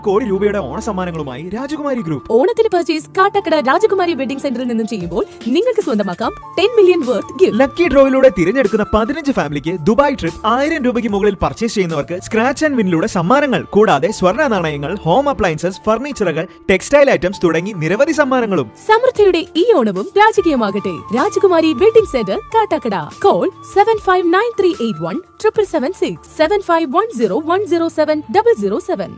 കോടി രൂപയുടെ ഓണസമ്മാനങ്ങളുമായി രാജകുമാരി ഗ്രൂപ്പ് ഓണത്തിന് പർച്ചേസ് കാട്ടക്കട രാജകുമാരി വെഡിംഗ് സെന്ററിൽ നിന്നും ചെയ്യുമ്പോൾ നിങ്ങൾക്ക് സ്വന്തമാക്കാം ten million worth gift lucky ഡ്രോയിലൂടെ തിരഞ്ഞെടുക്കുന്ന പതിനഞ്ച് ഫാമിലിക്ക് ദുബായ് ട്രിപ്പ് ആയിരം രൂപയ്ക്ക് മുകളിൽ പർച്ചേസ് ചെയ്യുന്നവർക്ക് സ്ക്രാച്ച് ആൻഡ് വിന്നിലൂടെ സമ്മാനങ്ങൾ കൂടാതെ സ്വർണ്ണ നാണയങ്ങൾ ഹോം അപ്ലയൻസസ് ഫർണിച്ചറുകൾ ടെക്സ്റ്റൈൽ ഐറ്റംസ് തുടങ്ങി നിരവധി സമ്മാനങ്ങളും സമൃദ്ധിയുടെ ഈ ഓണവും രാജകീയമാകട്ടെ Rajakumari wedding centre Kattakada call seven five nine three eight one triple seven six seven five one zero one zero seven double zero seven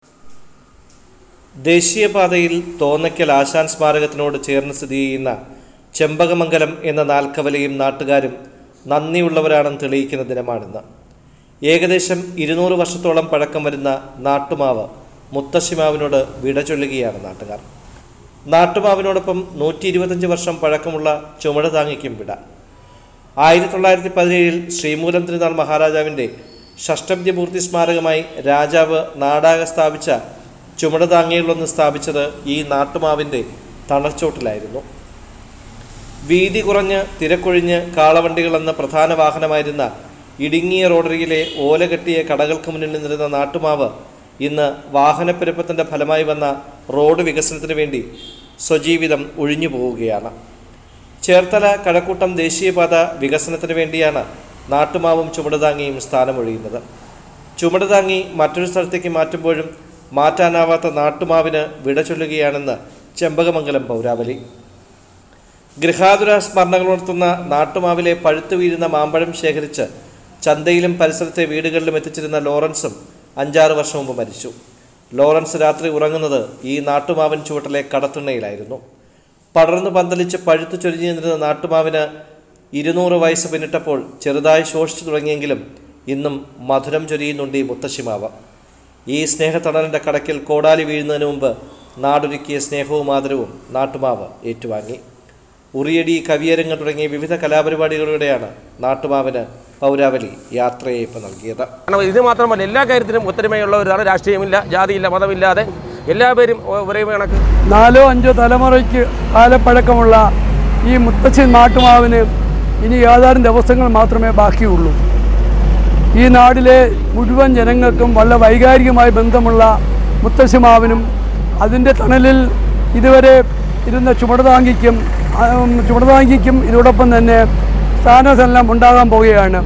ദേശീയപാതയിൽ തോന്നയ്ക്കൽ ആശാൻ സ്മാരകത്തിനോട് ചേർന്ന് സ്ഥിതി ചെയ്യുന്ന ചെമ്പകമംഗലം എന്ന നാൽക്കവലയും നാട്ടുകാരും നന്ദിയുള്ളവരാണെന്ന് തെളിയിക്കുന്ന ദിനമാണിന്ന് ഏകദേശം ഇരുന്നൂറ് വർഷത്തോളം പഴക്കം വരുന്ന നാട്ടുമാവ് മുത്തശ്ശിമാവിനോട് വിട ചൊല്ലുകയാണ് നാട്ടുകാർ നാട്ടുമാവിനോടൊപ്പം നൂറ്റി ഇരുപത്തഞ്ച് വർഷം പഴക്കമുള്ള ചുമട് താങ്ങിക്കും വിട ആയിരത്തി തൊള്ളായിരത്തി പതിനേഴിൽ ശ്രീമൂലം തിരുനാൾ മഹാരാജാവിൻ്റെ ഷഷ്ടബ്ദപൂർത്തി സ്മാരകമായി രാജാവ് നാടാകെ സ്ഥാപിച്ച ചുമടുതാങ്ങികളൊന്ന് സ്ഥാപിച്ചത് ഈ നാട്ടുമാവിൻ്റെ തണൽച്ചോട്ടിലായിരുന്നു വീതി കുറഞ്ഞ് തിരക്കൊഴിഞ്ഞ് കാളവണ്ടികളെന്ന പ്രധാന വാഹനമായിരുന്ന ഇടുങ്ങിയ റോഡരികിലെ ഓല കെട്ടിയ കടകൾക്ക് മുന്നിൽ നിന്നിരുന്ന നാട്ടുമാവ് ഇന്ന് വാഹനപ്പെരുപ്പത്തിൻ്റെ ഫലമായി വന്ന റോഡ് വികസനത്തിന് വേണ്ടി സ്വജീവിതം ഒഴിഞ്ഞു പോവുകയാണ് ചേർത്തല കഴക്കൂട്ടം ദേശീയപാത വികസനത്തിന് വേണ്ടിയാണ് നാട്ടുമാവും ചുമടുതാങ്ങിയും സ്ഥാനമൊഴിയുന്നത് ചുമടുതാങ്ങി മറ്റൊരു സ്ഥലത്തേക്ക് മാറ്റുമ്പോഴും മാറ്റാനാവാത്ത നാട്ടുമാവിന് വിട ചൊല്ലുകയാണെന്ന് ചെമ്പകമംഗലം പൗരാവലി ഗൃഹാതുര സ്മരണകൾ ഉണർത്തുന്ന നാട്ടുമാവിലെ പഴുത്തു വീഴുന്ന മാമ്പഴം ശേഖരിച്ച് ചന്തയിലും പരിസരത്തെ വീടുകളിലും എത്തിച്ചിരുന്ന ലോറൻസും അഞ്ചാറ് വർഷം മുമ്പ് മരിച്ചു ലോറൻസ് രാത്രി ഉറങ്ങുന്നത് ഈ നാട്ടുമാവൻ ചുവട്ടിലെ കടത്തിണ്ണയിലായിരുന്നു പടർന്നു പന്തലിച്ച് പഴുത്തു ചൊരിഞ്ഞു നിന്നിരുന്ന നാട്ടുമാവിന് ഇരുന്നൂറ് വയസ്സ് പിന്നിട്ടപ്പോൾ ചെറുതായി ശോഷിച്ചു തുടങ്ങിയെങ്കിലും ഇന്നും മധുരം ചൊരിയുന്നുണ്ട് ഈ മുത്തശ്ശിമാവ് ഈ സ്നേഹത്തണലിൻ്റെ കടക്കിൽ കോടാലി വീഴുന്നതിന് മുമ്പ് നാടൊരുക്കിയ സ്നേഹവും ആദരവും നാട്ടുമാവ് ഏറ്റുവാങ്ങി ഉറിയടി കവിയരങ്ങ് തുടങ്ങിയ വിവിധ കലാപരിപാടികളിലൂടെയാണ് നാട്ടുമാവിന് പൗരാവലി യാത്രയയപ്പ് നൽകിയത് കാരണം ഇത് മാത്രമല്ല എല്ലാ കാര്യത്തിലും ഒത്തൊരുമയുള്ളവരാണ് രാഷ്ട്രീയമില്ല ജാതിയില്ല മതമില്ലാതെ എല്ലാവരും ഒ- ഒരേ കണക്ക് നാലോ അഞ്ചോ തലമുറയ്ക്ക് കാലപ്പഴക്കമുള്ള ഈ മുത്തച്ഛൻ നാട്ടുമാവിന് ഇനി ഏതാനും ദിവസങ്ങൾ മാത്രമേ ബാക്കിയുള്ളൂ ഈ നാടിലെ മുഴുവൻ ജനങ്ങൾക്കും വളരെ വൈകാരികമായ ബന്ധമുള്ള മുത്തശ്ശിമാവിനും അതിൻ്റെ തണലിൽ ഇതുവരെ ഇരുന്ന ചുമടുതാങ്കിക്കും ആ, ഉം, ചുമടുതാങ്കിക്കും ഇതോടൊപ്പം തന്നെ സ്ഥാനസെല്ലാം ഉണ്ടാകാൻ പോവുകയാണ്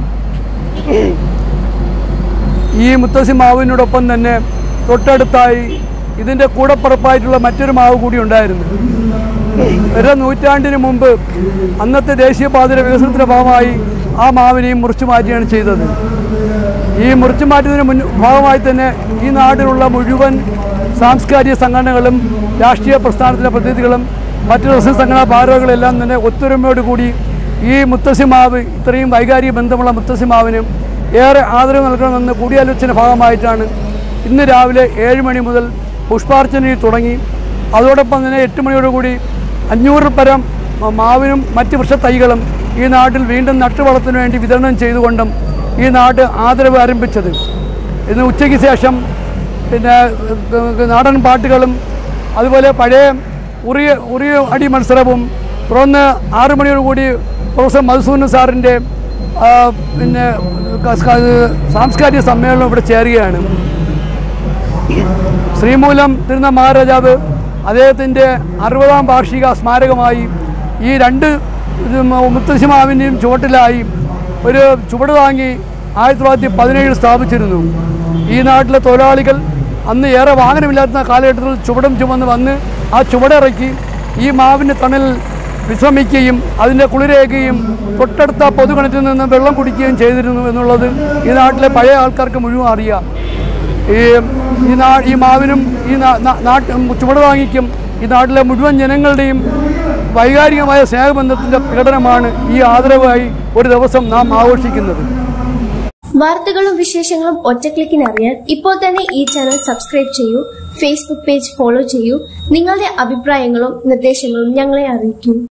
ഈ മുത്തശ്ശി മാവിനോടൊപ്പം തന്നെ തൊട്ടടുത്തായി ഇതിൻ്റെ കൂടപ്പുറപ്പായിട്ടുള്ള മറ്റൊരു മാവ് കൂടി ഉണ്ടായിരുന്നു ഒരു നൂറ്റാണ്ടിന് മുമ്പ് അന്നത്തെ ദേശീയപാതയുടെ വികസനത്തിൻ്റെ ഭാഗമായി ആ മാവിനെയും മുറിച്ചു മാറ്റുകയാണ് ചെയ്തത് ഈ മുറിച്ചു മാറ്റുന്നതിന് മുൻ ഭാഗമായി തന്നെ ഈ നാട്ടിലുള്ള മുഴുവൻ സാംസ്കാരിക സംഘടനകളും രാഷ്ട്രീയ പ്രസ്ഥാനത്തിലെ പ്രതിനിധികളും മറ്റു റെസിഡൻസ് സംഘടനാ ഭാരവാഹികളെല്ലാം തന്നെ ഒത്തൊരുമയോടുകൂടി ഈ മുത്തശ്ശിമാവ് ഇത്രയും വൈകാരിക ബന്ധമുള്ള മുത്തശ്ശിമാവിന് ഏറെ ആദരവ് നൽകണമെന്ന് കൂടിയാലോചന ഭാഗമായിട്ടാണ് ഇന്ന് രാവിലെ ഏഴ് മണി മുതൽ പുഷ്പാർച്ചനയിൽ തുടങ്ങി അതോടൊപ്പം തന്നെ എട്ട് മണിയോടുകൂടി അഞ്ഞൂറിൽ പരം മാവിനും മറ്റ് വൃക്ഷത്തൈകളും ഈ നാട്ടിൽ വീണ്ടും നട്ടുവളത്തിന് വേണ്ടി വിതരണം ചെയ്തുകൊണ്ടും ഈ നാട് ആദരവ് ആരംഭിച്ചത് ഇന്ന് ഉച്ചയ്ക്ക് ശേഷം പിന്നെ ഏഹ്, നാടൻ പാട്ടുകളും അതുപോലെ പഴയ ഉറിയ ഉറിയ അടി മത്സരവും തുടർന്ന് ആറു മണിയോടുകൂടി പ്രൊഫസർ മധുസൂദൻ സാറിൻ്റെ ആ, പിന്നെ ക- ക- സാംസ്കാരിക സമ്മേളനം ഇവിടെ ചേരുകയാണ് ശ്രീമൂലം തിരുന്ന മഹാരാജാവ് അദ്ദേഹത്തിൻ്റെ അറുപതാം വാർഷിക സ്മാരകമായി ഈ രണ്ട് ഇത് മ- മുത്തശ്ശിമാവിൻ്റെയും ചുവട്ടിലായി ഒരു ചുവട് താങ്ങി ആയിരത്തി തൊള്ളായിരത്തി പതിനേഴിൽ സ്ഥാപിച്ചിരുന്നു ഈ നാട്ടിലെ തൊഴിലാളികൾ അന്ന് ഏറെ വാഹനമില്ലാത്ത കാലഘട്ടത്തിൽ ചുവടും ചുമന്ന് വന്ന് ആ ചുവടിറക്കി ഈ മാവിൻ്റെ തണലിൽ വിശ്രമിക്കുകയും അതിൻ്റെ കുളിരേക്കുകയും തൊട്ടടുത്ത പൊതുകിണറ്റിൽ നിന്ന് വെള്ളം കുടിക്കുകയും ചെയ്തിരുന്നു എന്നുള്ളത് ഈ നാട്ടിലെ പഴയ ആൾക്കാർക്ക് മുഴുവൻ അറിയാം ഈ ഈ നാ ഈ മാവിനും ഈ നാ- നാ- നാട്ട് ചുവട് വാങ്ങിക്കും ഈ നാട്ടിലെ മുഴുവൻ ജനങ്ങളുടെയും വൈകാരികമായ സ്നേഹബന്ധത്തിൻ്റെ പ്രകടനമാണ് ഈ ആദരവായി ഒരു ദിവസം നാം ആഘോഷിക്കുന്നത് വാർത്തകളും വിശേഷങ്ങളും ഒറ്റക്ലിക്കിന് അറിയാൻ ഇപ്പോൾ തന്നെ ഈ ചാനൽ സബ്സ്ക്രൈബ് ചെയ്യൂ ഫേസ്ബുക്ക് പേജ് ഫോളോ ചെയ്യൂ നിങ്ങളുടെ അഭിപ്രായങ്ങളും നിർദ്ദേശങ്ങളും ഞങ്ങളെ അറിയിക്കൂ